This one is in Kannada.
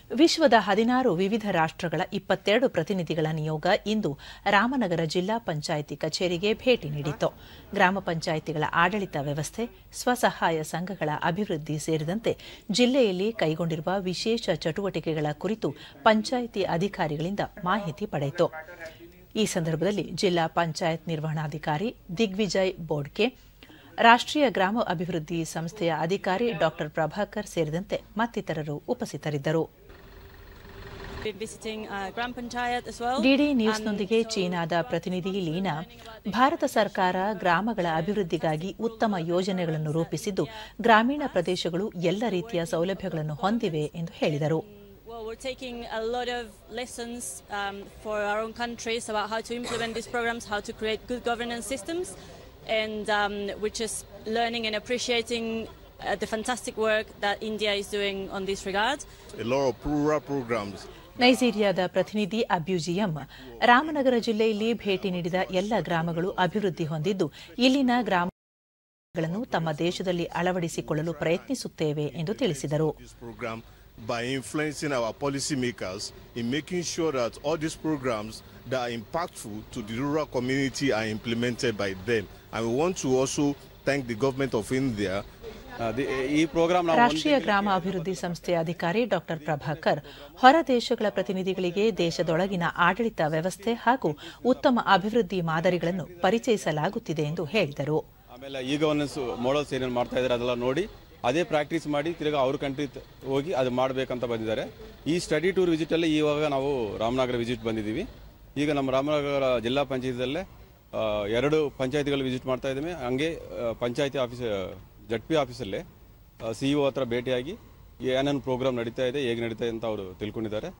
ವಿಶ್ವದ ಹದಿನಾರು ವಿವಿಧ ರಾಷ್ಟ್ರಗಳ ಇಪ್ಪತ್ತೆರಡು ಪ್ರತಿನಿಧಿಗಳ ನಿಯೋಗ ಇಂದು ರಾಮನಗರ ಜಿಲ್ಲಾ ಪಂಚಾಯಿತಿ ಕಚೇರಿಗೆ ಭೇಟಿ ನೀಡಿತು ಗ್ರಾಮ ಪಂಚಾಯಿತಿಗಳ ಆಡಳಿತ ವ್ಯವಸ್ಥೆ ಸ್ವಸಹಾಯ ಸಂಘಗಳ ಅಭಿವೃದ್ಧಿ ಸೇರಿದಂತೆ ಜಿಲ್ಲೆಯಲ್ಲಿ ಕೈಗೊಂಡಿರುವ ವಿಶೇಷ ಚಟುವಟಿಕೆಗಳ ಕುರಿತು ಪಂಚಾಯಿತಿ ಅಧಿಕಾರಿಗಳಿಂದ ಮಾಹಿತಿ ಪಡೆಯಿತು ಈ ಸಂದರ್ಭದಲ್ಲಿ ಜಿಲ್ಲಾ ಪಂಚಾಯತ್ ನಿರ್ವಹಣಾಧಿಕಾರಿ ದಿಗ್ವಿಜಯ್ ಬೋಡ್ಕೆ ರಾಷ್ಟ್ರೀಯ ಗ್ರಾಮ ಅಭಿವೃದ್ಧಿ ಸಂಸ್ಥೆಯ ಅಧಿಕಾರಿ ಡಾ ಪ್ರಭಾಕರ್ ಸೇರಿದಂತೆ ಮತ್ತಿತರರು ಉಪಸ್ಥಿತರಿದ್ದರು been visiting uh, Gram Panchayat as well. DD ನ್ಯೂಸ್ನೊಂದಿಗೆ ಚೀನಾದ ಪ್ರತಿನಿಧಿ ಲೀನಾ ಭಾರತ ಸರ್ಕಾರ ಗ್ರಾಮಗಳ ಅಭಿವೃದ್ಧಿಗಾಗಿ ಉತ್ತಮ ಯೋಜನೆಗಳನ್ನು ರೂಪಿಸಿದ್ದು ಗ್ರಾಮೀಣ ಪ್ರದೇಶಗಳು ಎಲ್ಲ ರೀತಿಯ ಸೌಲಭ್ಯಗಳನ್ನು ಹೊಂದಿವೆ ಎಂದು ಹೇಳಿದರು Well, we're taking a lot of lessons um, for our own countries about how to implement these programs, how to create good governance systems, and um, we're just learning and appreciating uh, the fantastic work that India is doing on this regard. a lot of rural programs ನೈಜೀರಿಯಾದ ಪ್ರತಿನಿಧಿ ಅಬ್ಯೂಜಿಯಂ ರಾಮನಗರ ಜಿಲ್ಲೆಯಲ್ಲಿ ಭೇಟಿ ನೀಡಿದ ಎಲ್ಲ ಗ್ರಾಮಗಳು ಅಭಿವೃದ್ಧಿ ಹೊಂದಿದ್ದು ಇಲ್ಲಿನ ಗ್ರಾಮಗಳನ್ನು ತಮ್ಮ ದೇಶದಲ್ಲಿ ಅಳವಡಿಸಿಕೊಳ್ಳಲು ಪ್ರಯತ್ನಿಸುತ್ತೇವೆ ಎಂದು ತಿಳಿಸಿದರು this program by influencing our policymakers in making sure that all these programs that are impactful to the rural community are implemented by them. And we want to also thank the government of India ಅದೇ ಈ ಪ್ರೋಗ್ರಾಮ್ ನಾವು ರಾಷ್ಟ್ರೀಯ ಗ್ರಾಮ ಅಭಿವೃದ್ಧಿ ಸಂಸ್ಥೆಯ ಅಧಿಕಾರಿ ಡಾ ಪ್ರಭಾಕರ್ ಹೊರ ದೇಶಗಳ ಪ್ರತಿನಿಧಿಗಳಿಗೆ ದೇಶದೊಳಗಿನ ಆಡಳಿತ ವ್ಯವಸ್ಥೆ ಹಾಗೂ ಉತ್ತಮ ಅಭಿವೃದ್ಧಿ ಮಾದರಿಗಳನ್ನು ಪರಿಚಯಿಸಲಾಗುತ್ತಿದೆ ಎಂದು ಹೇಳಿದರು ಆಮೇಲೆ ಈಗ ಒಂದೊಂದು ಮಾಡಲ್ಸ್ ಏನೇನು ಮಾಡ್ತಾ ಇದ್ದಾರೆ ಅದೆಲ್ಲ ನೋಡಿ ಅದೇ ಪ್ರಾಕ್ಟೀಸ್ ಮಾಡಿ ತಿರ್ಗಾ ಅವ್ರ ಕಂಟ್ರಿ ಹೋಗಿ ಅದು ಮಾಡಬೇಕಂತ ಬಂದಿದ್ದಾರೆ ಈ ಸ್ಟಡಿ ಟೂರ್ ವಿಸಿಟಲ್ಲಿ ಇವಾಗ ನಾವು ರಾಮನಗರ ವಿಸಿಟ್ ಬಂದಿದ್ದೀವಿ ಈಗ ನಮ್ಮ ರಾಮನಗರ ಜಿಲ್ಲಾ ಪಂಚಾಯತಿಯಲ್ಲೇ ಆ, ಎರಡು ಪಂಚಾಯತಿಗಳು ವಿಸಿಟ್ ಮಾಡ್ತಾ ಇದ್ದೀವಿ ಹಂಗೆ ಆ, ಪಂಚಾಯತಿ ಆಫೀಸ್ ಜಡ್ ಪಿ ಆಫೀಸಲ್ಲೇ ಸಿ ಇ ಹತ್ರ ಭೇಟಿಯಾಗಿ ಏನೇನು ಪ್ರೋಗ್ರಾಮ್ ನಡೀತಾ ಇದೆ ಹೇಗೆ ನಡೀತಾ ಇದೆ ಅಂತ ಅವರು ತಿಳ್ಕೊಂಡಿದ್ದಾರೆ